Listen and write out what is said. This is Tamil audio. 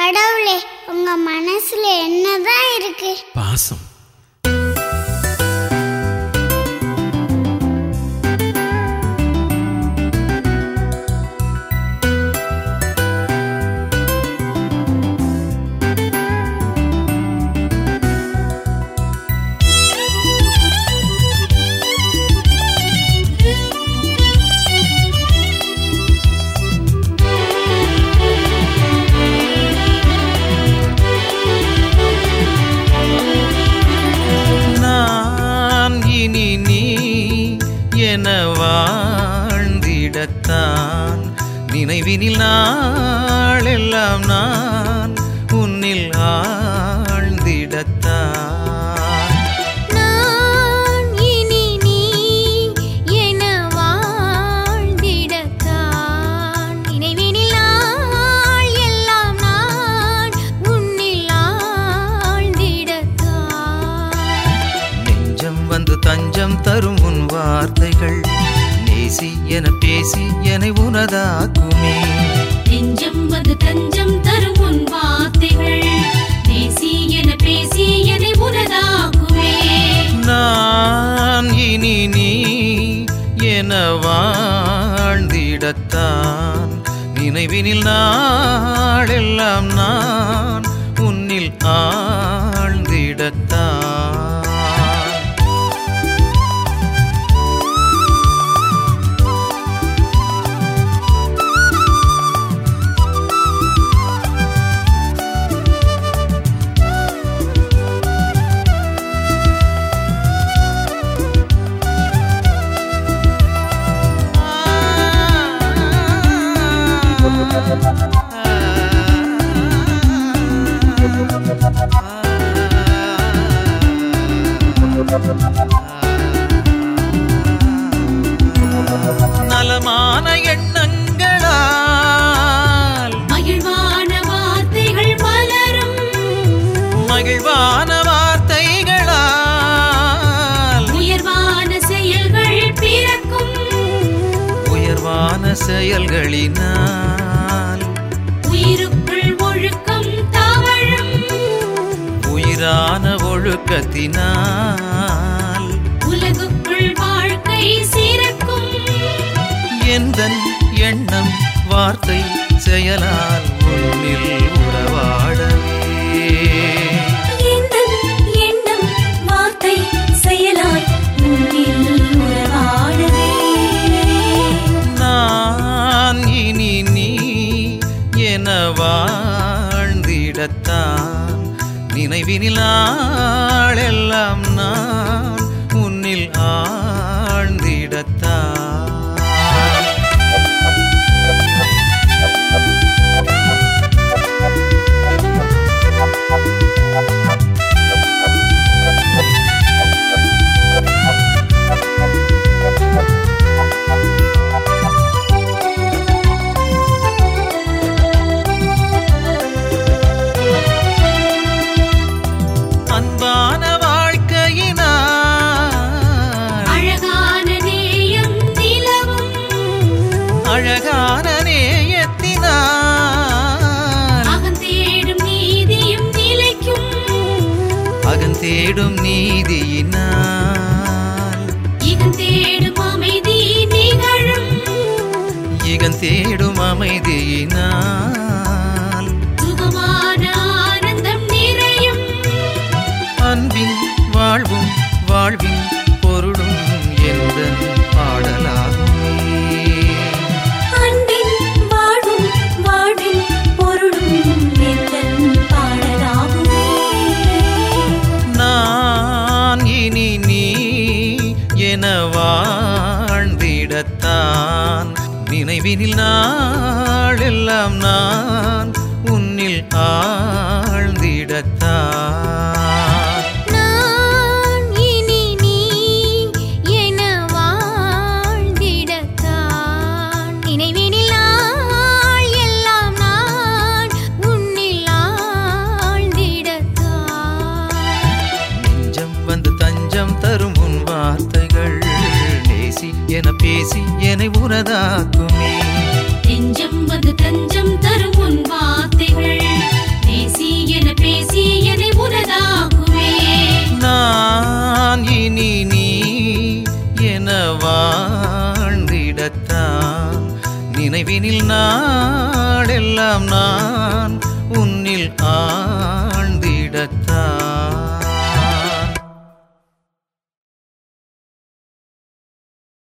கடவுளே உங்க மனசுல என்னதான் இருக்கு பாசம் நான் இனி நீ என வாழ்ந்திடத்தான் நினைவினில் நாளெல்லாம் நான் உன்னில் ஆழ்ந்திடத்தான் நான் இனி நீ என வாழ்ந்திடத்தான் நினைவினில் நாள் எல்லாம் நான் உன்னில் ஆழ்ந்திடத்தான் நெஞ்சம் வந்து தஞ்சம் தரும் உன் வார்த்தைகள் நேசி என பேசி என்னை உனதாக்குமே நெஞ்சம் வந்து தஞ்சம் தரும் உன் வார்த்தைகள் பேசி என பேசி என்னை உனதாக்குவே நான் இனி நீ என வாழ்ந்திடத்தான் நினைவினில் நாளெல்லாம் நான் உன்னில் ஆழ்ந்திடத்தான் நலமான எண்ணங்களால் மகிழ்வான வார்த்தைகள் மலரும் மகிழ்வான வார்த்தைகளால் உயர்வான செயல்கள் பிறக்கும் உயர்வான செயல்களினால் உயிருக்குள் ஒழுக்கம் தவழும் உயிரான ஒழுக்கத்தினால் உலகுக்குள் வாழ்க்கை சிறக்கும் எந்தன் எண்ணம் வார்த்தை செயலால் உன்னில் உறவாடவே எண்ணம் எண்ணம் வார்த்தை செயலாய் உன்னில் உறவாடவே நான் இனி நீ என வாழ்ந்திடத்தான் நினைவினில் நாளெல்லாம் நான் உன்னில் ஆழ்ந்திடத்தான் அன்பான வாழ்க்கையினால் அழகான நேயம் நிலவும் அழகான நேயத்தினால் அகந்தேடும் நீதியும் நிலைக்கும் அகந்தேடும் நீதியினால் இகந்தேடும் அமைதி நிகழும் இகந்தேடும் அமைதியினால் சுகமான ஆனந்தம் நிறையும் அன்பின் வாழ்வும் வாழ்வின் பொருளும் எந்த பாடலாகுமே அன்பின் வாழ்வும் வாழ்வின் பொருளும் எந்தன் பாடலாகுமே நான் இனி நீ என வாழ்ந்திடத்தான் நினைவினில் நாளெல்லாம் நான் உன்னில் ஆழ்ந்திடத்தான் நான் இனி நீ என வாழ்ந்திடத்தான் நினைவினில் நாள் எல்லாம் நான் உன்னில் ஆழ்ந்திடத்தான் நெஞ்சம் வந்து தஞ்சம் தரும் உன் வார்த்தைகள் நேசி என பேசி என்னை உனதாக்குமே நெஞ்சம் வந்து தஞ்சம் தரும் உன் வார்த்தைகள் நினைவினில் நாடெல்லாம் நான் உன்னில் ஆழ்ந்திடத்தான்